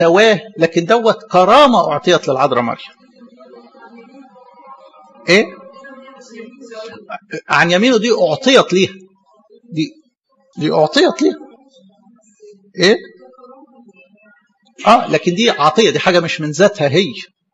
سواه لكن دوت كرامة أعطيت للعذراء مريم إيه عن يمينه دي أعطيت ليها دي دي أعطيت ليها إيه آه لكن دي عطية دي حاجة مش من ذاتها هي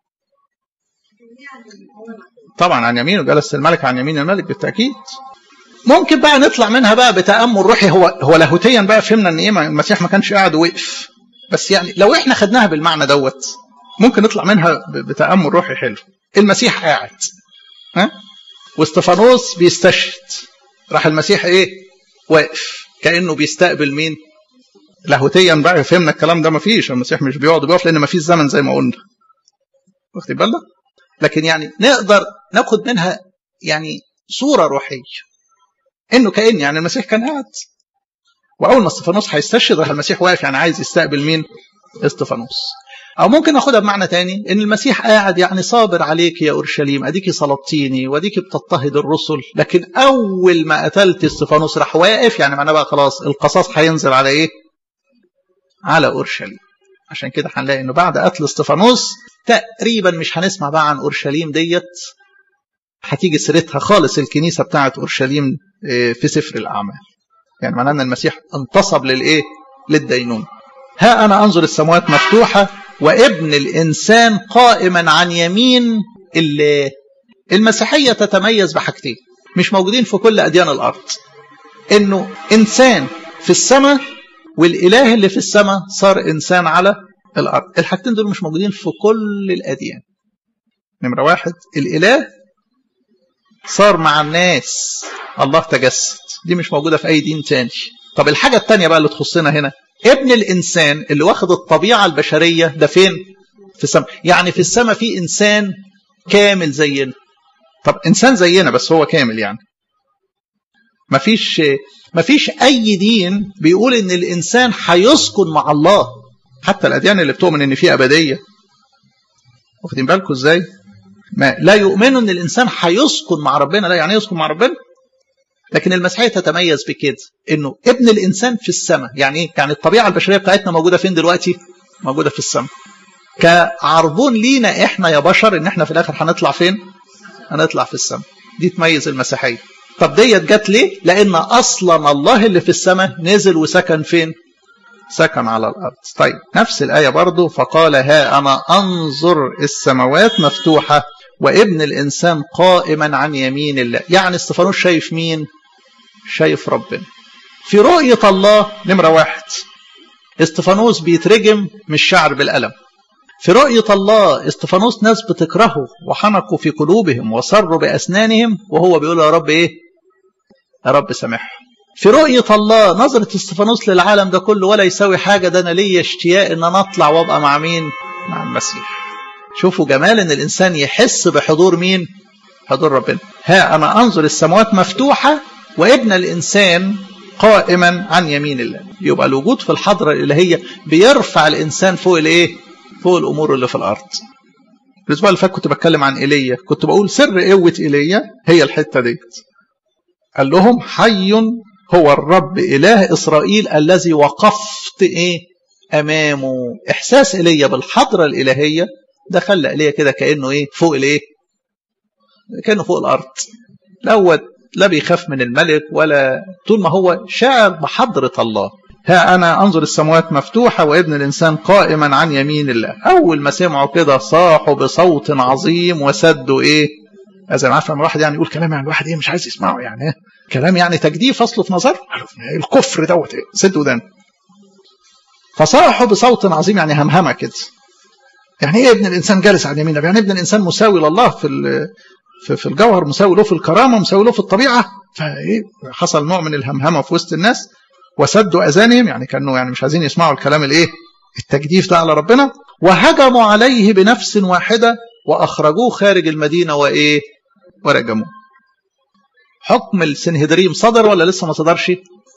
طبعا عن يمينه جلس الملك عن يمين الملك بالتأكيد ممكن بقى نطلع منها بقى بتأمل روحي هو هو لاهوتيا بقى فهمنا ان ايه المسيح ما كانش قاعد ووقف بس يعني لو احنا خدناها بالمعنى دوت ممكن نطلع منها بتأمل روحي حلو المسيح قاعد ها واستفانوس بيستشهد راح المسيح ايه واقف كانه بيستقبل مين لاهوتيا بقى فهمنا الكلام ده ما فيش المسيح مش بيقعد بيقف لان ما فيش زمن زي ما قلنا واخد بالك لكن يعني نقدر ناخد منها يعني صوره روحيه انه كان يعني المسيح كان قاعد واول ما استفانوس هيستشهد راح المسيح واقف يعني عايز يستقبل مين استفانوس او ممكن ناخدها بمعنى تاني ان المسيح قاعد يعني صابر عليك يا اورشليم اديكي صلبتيني واديكي بتضطهد الرسل لكن اول ما قتلت استفانوس راح واقف يعني معناه بقى خلاص القصاص هينزل على ايه على اورشليم عشان كده هنلاقي انه بعد قتل استفانوس تقريبا مش هنسمع بقى عن اورشليم ديت هتيجي سيرتها خالص الكنيسه بتاعت اورشليم في سفر الاعمال يعني معناه ان المسيح انتصب للايه للدينون ها انا انظر السماوات مفتوحه وابن الانسان قائما عن يمين الله المسيحيه تتميز بحاجتين مش موجودين في كل اديان الارض انه انسان في السماء والاله اللي في السماء صار انسان على الارض الحاجتين دول مش موجودين في كل الاديان نمره واحد الاله صار مع الناس الله تجسد دي مش موجودة في أي دين تاني طب الحاجة التانية بقى اللي تخصنا هنا ابن الإنسان اللي واخد الطبيعة البشرية ده فين في السماء يعني في السماء في إنسان كامل زينا طب إنسان زينا بس هو كامل يعني مفيش مفيش أي دين بيقول إن الإنسان هيسكن مع الله حتى الأديان اللي بتؤمن إن في أبدية واخدين بالكم إزاي؟ ما لا يؤمنوا ان الانسان هيسكن مع ربنا لا يعني يسكن مع ربنا لكن المسيحيه تتميز بكده انه ابن الانسان في السماء يعني ايه يعني الطبيعه البشريه بتاعتنا موجوده فين دلوقتي موجوده في السماء كعربون لينا احنا يا بشر ان احنا في الاخر هنطلع فين هنطلع في السماء دي تميز المسيحيه طب ديت جت ليه لان اصلا الله اللي في السماء نزل وسكن فين سكن على الأرض طيب نفس الآية برضو فقال ها أنا أنظر السماوات مفتوحة وابن الإنسان قائما عن يمين الله يعني استفانوس شايف مين شايف ربنا في رؤية الله نمرة واحد استفانوس بيترجم مش شعر بالألم في رؤية الله استفانوس ناس بتكرهه وحنقوا في قلوبهم وصروا بأسنانهم وهو بيقول يا رب إيه يا رب سامحهم في رؤية الله نظرة استفانوس للعالم ده كله ولا يساوي حاجة ده أنا ليا اشتياق إن أنا أطلع وأبقى مع مين؟ مع المسيح. شوفوا جمال إن الإنسان يحس بحضور مين؟ حضور ربنا. ها أنا أنظر السماوات مفتوحة وابن الإنسان قائما عن يمين الله. يبقى الوجود في الحضرة الإلهية بيرفع الإنسان فوق الإيه؟ فوق الأمور اللي في الأرض. الأسبوع اللي فات كنت بتكلم عن إيليا، كنت بقول سر قوة إيليا هي الحتة ديت. قال لهم حي هو الرب إله إسرائيل الذي وقفت إيه أمامه إحساس إلي بالحضرة الإلهية ده خلى إلي كده كأنه إيه فوق الإيه كأنه فوق الأرض الأول لا بيخاف من الملك ولا طول ما هو شاعر بحضرة الله ها أنا أنظر السماوات مفتوحة وابن الإنسان قائما عن يمين الله أول ما سمعوا كده صاحوا بصوت عظيم وسدوا إيه زي ما عارف لما الواحد يعني يقول كلام يعني الواحد ايه مش عايز يسمعه يعني ايه كلام يعني تجديف اصله في نظر الكفر دوت ايه سد ودان فصاحوا بصوت عظيم يعني همهمه كده يعني ايه ابن الانسان جالس عن يمين يعني ابن الانسان مساوي لله في في الجوهر مساوي له في الكرامه مساوي له في الطبيعه فايه حصل نوع من الهمهمه في وسط الناس وسدوا اذانهم يعني كانوا يعني مش عايزين يسمعوا الكلام الايه التجديف ده على ربنا وهجموا عليه بنفس واحده واخرجوه خارج المدينه وايه ورجموه حكم السنهدريم صدر ولا لسه ما صدرش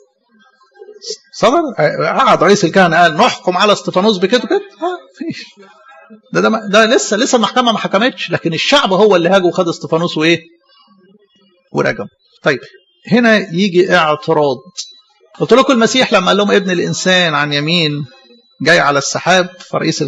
صدر قعد رئيس الكهنه قال نحكم على استفانوس بكده كده فيش ده, ده ده لسه لسه المحكمه ما حكمتش لكن الشعب هو اللي هاجوا وخد استفانوس وايه ورجم طيب هنا يجي اعتراض قلت لكم المسيح لما قال لهم ابن الانسان عن يمين جاي على السحاب فرئيس